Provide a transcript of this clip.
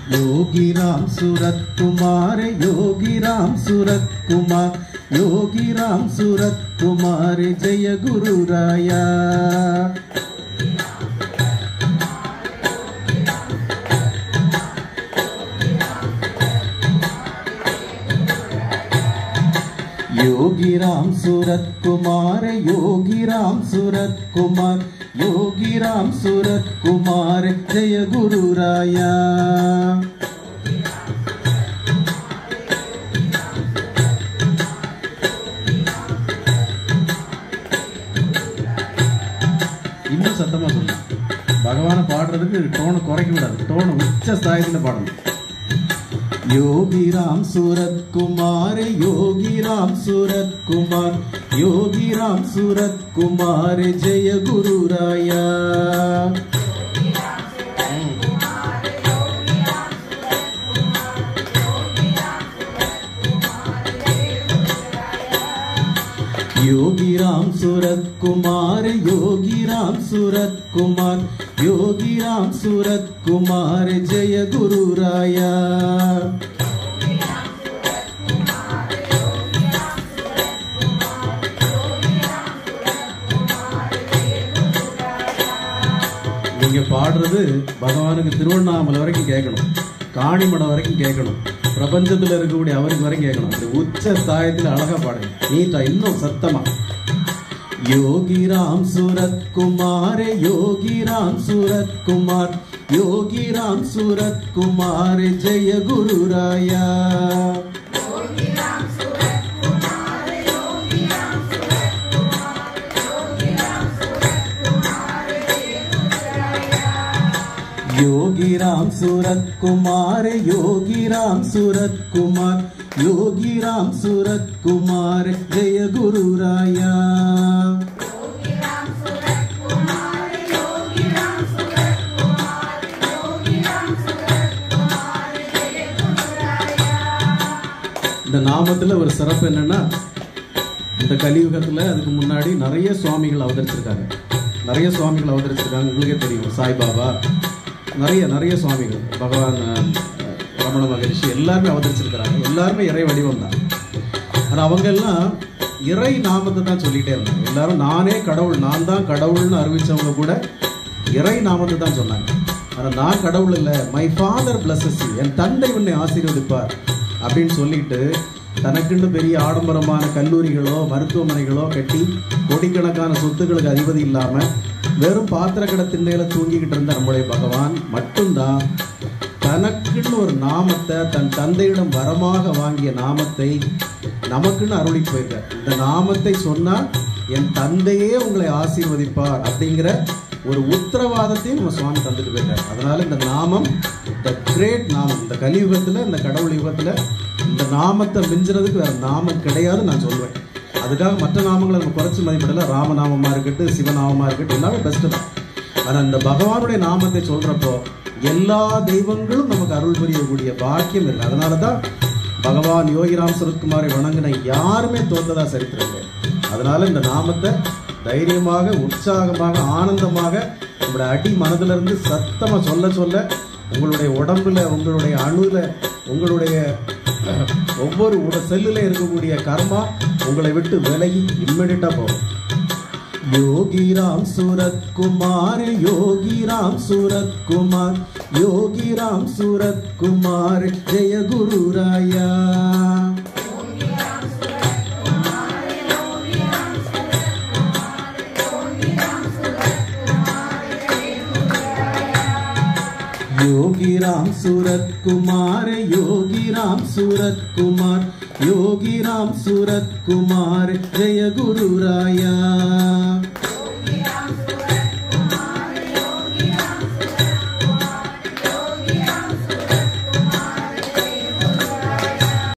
योगी राम सूरत कुमार योगी राम सूरत कुमार योगी राम सूरत कुमार जय गुरु राया योगी राम सूरत कुमार योगी राम सूरत कुमार योगी राम सूरत कुमार जय गुरु राया இன்னும் சத்தமா சொல்லு பகவானை பாடுறதுக்கு டோனை குறைக்க கூடாது டோனை உச்ச ஸ்தாயத்தில் பாடணும் योगी राम सूरत कुमार योगी राम सूरत कुमार योगी राम सूरत कुमार जय गुरु राया योगी राम सूरत कुमार योगी राम सूरत कुमार योगी राम सूरत कुमार जय गुरु राया நீங்க பாடுறது பகவானுக்கு திருவண்ணாமலை வரைக்கும் கேட்கணும் காணிமடம் வரைக்கும் கேட்கணும் பிரபஞ்சத்துல இருக்கக்கூடிய அவருக்கு வரைக்கும் கேட்கணும் அந்த உச்ச ஸ்தாயத்தில் அழகா பாடுங்க நீட்டா இன்னும் சத்தமா योगी राम सूरत कुमार योगी राम सूरत कुमार योगी राम सूरत कुमार जय गुरु राया योगी राम सूरत कुमार योगी राम सूरत कुमार योगी राम सूरत कुमार जय गुरु राया இந்த நாமத்துல ஒரு சிறப்பு என்னன்னா இந்த கலியுகத்துல அதுக்கு முன்னாடி நிறைய சுவாமிகள் அவதரிச்சிருக்காங்க நிறைய சுவாமிகள் அவதரிச்சிருக்காங்க உங்களுக்கே தெரியும் சாய்பாபா நிறைய நிறைய சுவாமிகள் பகவான் அஹ், ரமண மகரிஷி எல்லாருமே அவதரிச்சிருக்கிறாங்க எல்லாருமே இறை வடிவம் தான் ஆனால் அவங்க எல்லாம் இறை நாமத்தை தான் சொல்லிட்டே இருந்தாங்க எல்லாரும் நானே கடவுள் நான் தான் கடவுள்னு அறிவிச்சவங்க கூட இறை நாமத்தை தான் சொன்னாங்க ஆனால் நான் கடவுள் இல்லை மை ஃபாதர் பிளஸஸ் என் தந்தை உன்னை ஆசீர்வதிப்பார் அப்படின்னு சொல்லிட்டு தனக்குன்னு பெரிய ஆடம்பரமான கல்லூரிகளோ மருத்துவமனைகளோ கட்டி கோடிக்கணக்கான சொத்துக்களுக்கு அதிபதி இல்லாமல் வெறும் பாத்திர கடை திண்ணையில தூங்கிக்கிட்டு இருந்த நம்முடைய பகவான் மட்டும்தான் தனக்குன்னு ஒரு நாமத்தை தன் தந்தையிடம் வரமாக வாங்கிய நாமத்தை நமக்குன்னு அருளி போயிருக்கார் இந்த நாமத்தை சொன்னா என் தந்தையே உங்களை ஆசீர்வதிப்பார் அப்படிங்கிற ஒரு உத்தரவாதத்தையும் நம்ம சுவாமி தந்துட்டு போயிருக்கார் அதனால இந்த நாமம் த கிரேட் நாமம் இந்த கலியுகத்துல இந்த கடவுள் யுகத்துல இந்த நாமத்தை மிஞ்சுறதுக்கு வேற நாமம் கிடையாது நான் சொல்லுவேன் அதுக்காக மற்ற நாமங்களை நம்ம குறைச்சி மதிப்பிடல ராமநாமமா இருக்கட்டும் சிவநாமமா இருக்கட்டும் எல்லாமே பெஸ்ட் தான் ஆனா இந்த பகவானுடைய நாமத்தை சொல்றப்போ எல்லா தெய்வங்களும் நமக்கு அருள் புரியக்கூடிய பாக்கியம் இருக்கு அதனால தான் பகவான் யோகிராம் சுரத்குமாரை வணங்கின யாருமே தோத்ததா சரித்திரம் இல்லை. அதனால இந்த நாமத்தை தைரியமாக உற்சாகமாக ஆனந்தமாக நம்முடைய அடி மனதுல இருந்து சத்தமா சொல்ல சொல்ல உங்களுடைய உடம்புல உங்களுடைய அணுல உங்களுடைய அஹ், ஒவ்வொரு உட செல்லுல இருக்கக்கூடிய கர்மா உங்களை விட்டு விலகி இம்மிடியா போகும் योगी राम सूरत कुमार योगी राम सूरत कुमार योगी राम सूरत कुमार जय गुरु राया योगी राम सूरत कुमार योगी राम सूरत कुमार योगी राम सूरत कुमार जय गुरु राया